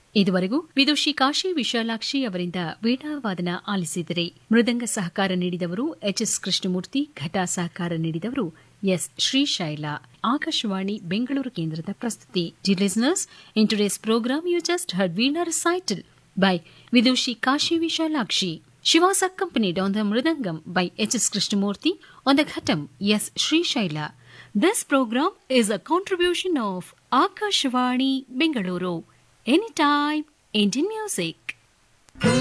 ಇದುವರೆಗೂ ವಿದುಷಿ ಕಾಶಿ ವಿಶಾಲಾಕ್ಷಿ ಅವರಿಂದ ವೀಣಾವಾದನ ಆಲಿಸಿದರೆ ಮೃದಂಗ ಸಹಕಾರ ನೀಡಿದವರು ಎಚ್ಎಸ್ ಕೃಷ್ಣಮೂರ್ತಿ ಘಟ ಸಹಕಾರ ನೀಡಿದವರು ಎಸ್ ಶ್ರೀಶೈಲ ಆಕಾಶವಾಣಿ ಬೆಂಗಳೂರು ಕೇಂದ್ರದ ಪ್ರಸ್ತುತಿ the listeners in today's programme you just heard veena recital by Vidushi Kashi Vishalakshi. She was accompanied on the Mridangam by H.S. Krishnamurti, on the Ghatam, yes, Sri Shaila. This program is a contribution of Akashvani Bengaluru. Anytime, Indian music.